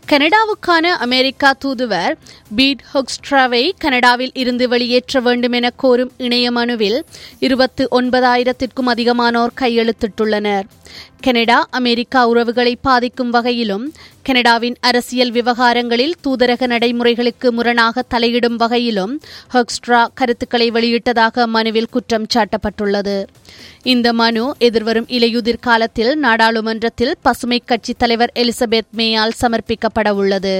கனடாவுக்கான America தூதுவர் beat ஹொக்ஸ்ட்ராவை கனடாவில் இருந்து வெளியேற்ற வேண்டும் என கோரும் இணைய மனுவில் இருபத்து ஒன்பதாயிரத்திற்கும் அதிகமானோர் கையெழுத்திட்டுள்ளனர் கனடா அமெரிக்கா உறவுகளை பாதிக்கும் வகையிலும் கனடாவின் அரசியல் விவகாரங்களில் தூதரக நடைமுறைகளுக்கு முரணாக தலையிடும் வகையிலும் ஹொக்ஸ்ட்ரா கருத்துக்களை வெளியிட்டதாக மனுவில் குற்றம் சாட்டப்பட்டுள்ளது இந்த மனு எதிர்வரும் இலையுதிர் காலத்தில் நாடாளுமன்றத்தில் பசுமை கட்சி தலைவர் எலிசபெத் மேயால் சமர்ப்பிக்கப்பட உள்ளது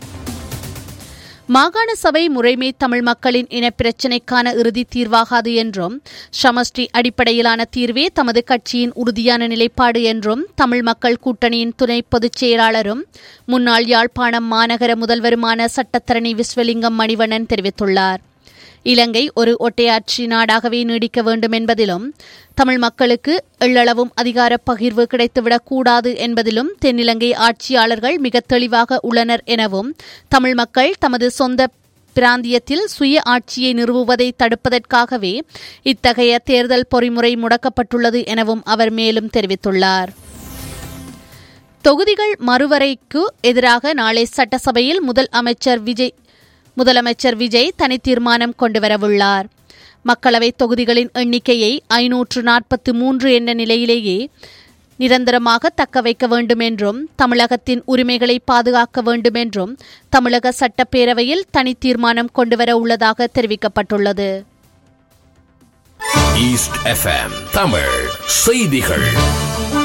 மாகாண சபை முறைமை தமிழ் மக்களின் இனப்பிரச்சினைக்கான இறுதி தீர்வாகாது என்றும் சமஷ்டி அடிப்படையிலான தீர்வே தமது கட்சியின் உறுதியான நிலைப்பாடு என்றும் தமிழ் மக்கள் கூட்டணியின் துணை பொதுச் செயலாளரும் முன்னாள் யாழ்ப்பாணம் மாநகர முதல்வருமான சட்டத்தரணி விஸ்வலிங்கம் மணிவண்ணன் தெரிவித்துள்ளார் இலங்கை ஒரு ஒட்டையாட்சி நாடாகவே நீடிக்க வேண்டும் என்பதிலும் தமிழ் மக்களுக்கு எள்ளளவும் அதிகார பகிர்வு கிடைத்துவிடக் கூடாது என்பதிலும் தென்னிலங்கை ஆட்சியாளர்கள் மிக தெளிவாக உள்ளனர் எனவும் தமிழ் மக்கள் தமது சொந்த பிராந்தியத்தில் சுய ஆட்சியை நிறுவுவதை தடுப்பதற்காகவே இத்தகைய தேர்தல் பொறிமுறை முடக்கப்பட்டுள்ளது எனவும் அவர் மேலும் தெரிவித்துள்ளார் தொகுதிகள் மறுவரைக்கு எதிராக நாளை சட்டசபையில் முதல் அமைச்சர் விஜய் முதலமைச்சர் விஜய் தனி தீர்மானம் கொண்டுவரவுள்ளார் மக்களவை தொகுதிகளின் எண்ணிக்கையை ஐநூற்று நாற்பத்தி மூன்று என்ற நிலையிலேயே நிரந்தரமாக தக்க வைக்க வேண்டும் என்றும் தமிழகத்தின் உரிமைகளை பாதுகாக்க வேண்டும் என்றும் தமிழக சட்டப்பேரவையில் தனி தீர்மானம் கொண்டுவர உள்ளதாக தெரிவிக்கப்பட்டுள்ளது ஈஸ்ட் எஃப்எம் தமிழ் செய்திகள்